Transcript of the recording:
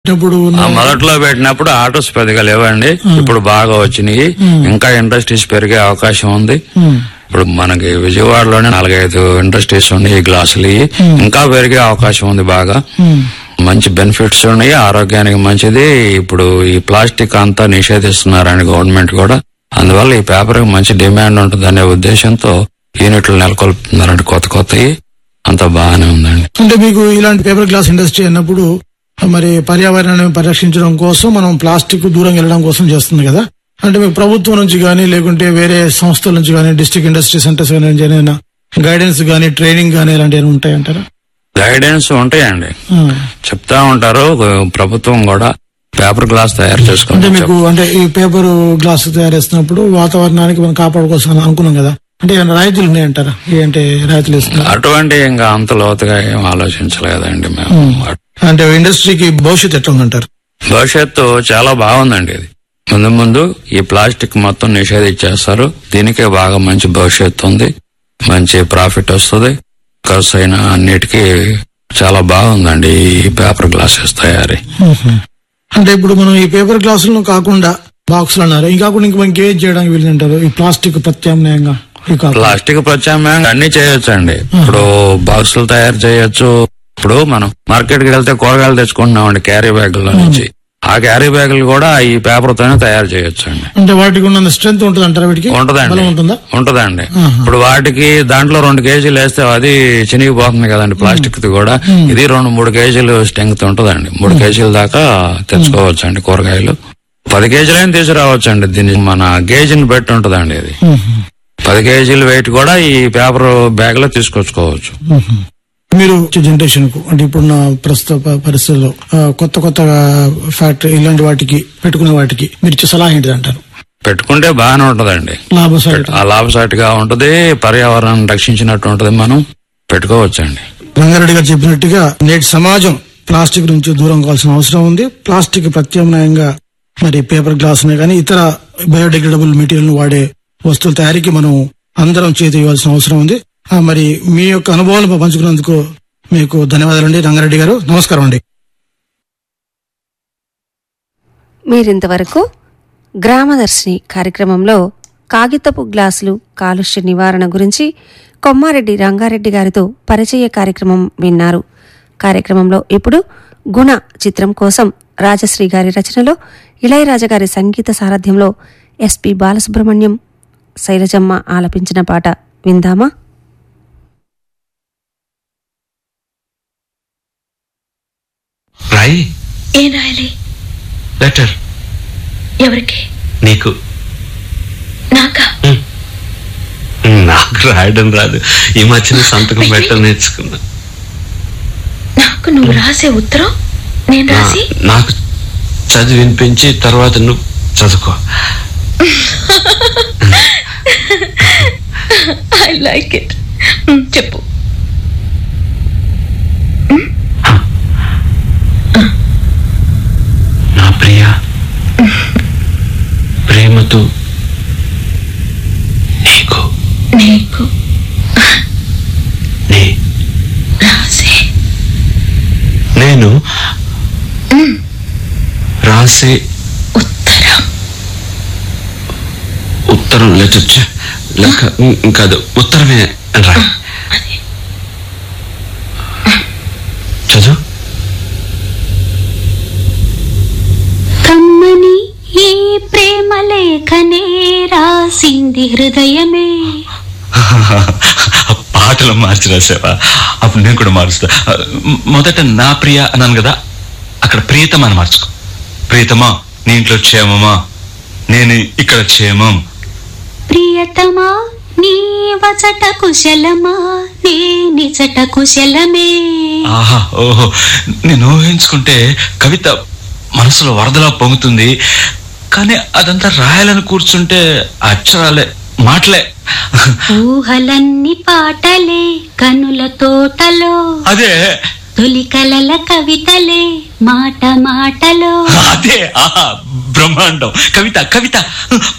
ఇప్పుడు ఆ మొదట్లో పెట్టినప్పుడు ఆటోస్ పెద్దగా లేవండి ఇప్పుడు బాగా వచ్చినాయి ఇంకా ఇండస్ట్రీస్ పెరిగే అవకాశం ఉంది ఇప్పుడు మనకి విజయవాడలోనే నాలుగైదు ఇండస్ట్రీస్ ఉన్నాయి ఈ గ్లాసులు ఇవి. ఇంకా పెరిగే అవకాశం ఉంది బాగా మంచి బెనిఫిట్స్ ఉన్నాయి ఆరోగ్యానికి మంచిది ఇప్పుడు ఈ ప్లాస్టిక్ అంతా నిషేధిస్తున్నారండి గవర్నమెంట్ కూడా అందువల్ల ఈ పేపర్ మంచి డిమాండ్ ఉంటుంది అనే ఉద్దేశంతో యూనిట్లు నెలకొల్పుతున్నారండి కొత్త కొత్తవి అంతా బాగానే ఉందండి అంటే మీకు ఇలాంటి పేపర్ గ్లాస్ ఇండస్ట్రీ అన్నప్పుడు మరి పర్యావరణాన్ని పరిరక్షించడం కోసం మనం ప్లాస్టిక్ దూరం వెళ్ళడం కోసం చేస్తుంది కదా అంటే మీకు ప్రభుత్వం నుంచి కానీ లేకుంటే వేరే సంస్థల నుంచి కానీ డిస్ట్రిక్ట్ ఇండస్ట్రీ సెంటర్స్ కానీ ఏదైనా గైడెన్స్ కానీ ట్రైనింగ్ కానీ ఇలాంటివి ఉంటాయంటారా గైడెన్స్ ఉంటాయండి చెప్తా ఉంటారు ప్రభుత్వం కూడా పేపర్ గ్లాస్ తయారు అంటే చేసుకోండి మీకు అంటే ఈ పేపర్ గ్లాస్ తయారు చేస్తున్నప్పుడు వాతావరణానికి మనం కాపాడుకోవాల్సిన అనుకున్నాం కదా అంటే ఏమైనా రాయితీలు ఉన్నాయంటారా ఏంటి రాయితీలు ఇస్తున్నారు అటువంటి ఇంకా అంత లోతుగా ఏం ఆలోచించలేదండి మేము అంటే ఇండస్ట్రీకి భవిష్యత్తు ఎట్లా ఉందంటారు భవిష్యత్తు చాలా బాగుందండి ఇది ముందు ముందు ఈ ప్లాస్టిక్ మొత్తం నిషేధించేస్తారు దీనికే బాగా మంచి భవిష్యత్తు ఉంది మంచి ప్రాఫిట్ వస్తుంది ఖర్చు అయిన అన్నిటికీ చాలా బాగుందండి ఈ పేపర్ గ్లాసెస్ తయారీ అంటే ఇప్పుడు మనం ఈ పేపర్ గ్లాసులను కాకుండా బాక్సులు అన్నారు ఇంకా కాకుండా ఇంక మనకి ఏం చేయడానికి వీలుంటారు ఈ ప్లాస్టిక్ ప్రత్యామ్నాయంగా ఈ కాకుండా ప్లాస్టిక్ ప్రత్యామ్నాయంగా అన్ని చేయొచ్చండి ఇప్పుడు బాక్సులు తయారు చేయొచ్చు ఇప్పుడు మనం మార్కెట్ కి వెళ్తే కూరగాయలు తెచ్చుకుంటున్నామండి క్యారీ బ్యాగుల నుంచి ఆ క్యారీ బ్యాగులు కూడా ఈ పేపర్ తోనే తయారు చేయొచ్చు అండి అంటే వాటికి ఉన్న స్ట్రెంత్ ఉంటుంది అంటారా వీటికి ఉంటదండి బలం ఉంటుందా ఉంటదండి ఆహా. ఇప్పుడు వాటికి దాంట్లో రెండు కేజీలు వేస్తే అది చినిగిపోతుంది కదండి ప్లాస్టిక్ ది కూడా ఇది రెండు మూడు కేజీలు స్ట్రెంగ్త్ ఉంటదండి మూడు కేజీల దాకా తెచ్చుకోవచ్చు అండి కూరగాయలు పది కేజీలైనా తీసుకురావచ్చు దీన్ని మన గేజ్ని బట్టి ఉంటదండి ఇది పది కేజీల వెయిట్ కూడా ఈ పేపర్ బ్యాగ్ లో తీసుకొచ్చుకోవచ్చు మీరు జనరేషన్ కు అంటే ఇప్పుడున్న ప్రస్తుత ప- పరిస్థితుల్లో ఆ, కొత్త కొత్త ఫ్యాక్టరీ ఇలాంటి వాటికి పెట్టుకునే వాటికి మీరు ఇచ్చే సలహా ఏంటిది అంటారు పెట్టుకుంటే బాగానే ఉంటదండి లాభసాటి ఆ లాభసాటిగా ఉంటది పర్యావరణం రక్షించినట్టు ఉంటది మనం పెట్టుకోవచ్చండి రంగారెడ్డి గారు చెప్పినట్టుగా నేటి సమాజం ప్లాస్టిక్ నుంచి దూరం కావాల్సిన అవసరం ఉంది ప్లాస్టిక్ ప్రత్యామ్నాయంగా మరి పేపర్ గ్లాస్ కానీ ఇతర బయోడిగ్రేడబుల్ మెటీరియల్ వాడే వస్తువుల తయారీకి మనం అందరం చేతి ఇవ్వాల్సిన అవసరం ఉంది ఆ, మరి మీ యొక్క అనుభవాలను పంచుకున్నందుకు మీకు ధన్యవాదాలండి రంగారెడ్డి గారు నమస్కారం అండి మీరింతవరకు గ్రామదర్శిని కార్యక్రమంలో కాగితపు గ్లాసులు కాలుష్య నివారణ గురించి కొమ్మారెడ్డి రంగారెడ్డి గారితో పరిచయ కార్యక్రమం విన్నారు కార్యక్రమంలో ఇప్పుడు గుణ చిత్రం కోసం రాజశ్రీ గారి రచనలో ఇళయరాజా గారి సంగీత సారథ్యంలో ఎస్పి బాలసుబ్రహ్మణ్యం శైలజమ్మ ఆలపించిన పాట విందామా రాయి ఏం రాయాలి లెటర్ ఎవరికి నీకు నాకా నాకు రాయడం రాదు ఈ మధ్యన సంతకం పెట్టడం నేర్చుకున్నా నాకు నువ్వు రాసే ఉత్తరం నేను రాసి నా- నాకు చదివి వినిపించి తర్వాత నువ్వు చదువుకో ఐ లైక్ ఇట్ చెప్పు నా ప్రియ ప్రేమతో నీకు నీకు నే రాసే నేను రాసే ఉత్తరం ఉత్తరం లెటర్ లెక్క ఉమ్, కాదు ఉత్తరమే అని రా అది చదువు కమ్మని ఈ ప్రేమ లేఖనే రాసింది హృదయమే పాటలు మార్చి రాసావా అప్పుడు నేను కూడా మారుస్తా మొదట నా ప్రియ అన్నాను కదా అక్కడ ప్రియతమా అని మార్చుకో ప్రియతమా నీ ఇంట్లో క్షేమమా నేను ఇక్కడ క్షేమం ప్రియతమా నీ వచట కుశలమా నీ నిచట కుశలమే ఆహా ఓహో నేను ఊహించుకుంటే కవిత మనసులో వరదలా పొంగుతుంది కానీ అదంతా రాయాలని కూర్చుంటే అక్షరాలే మాటలే ఊహలన్నీ పాటలే కనుల తోటలో అదే తొలి కలల కవితలే మాట మాటలో అదే ఆహా బ్రహ్మాండం కవిత కవిత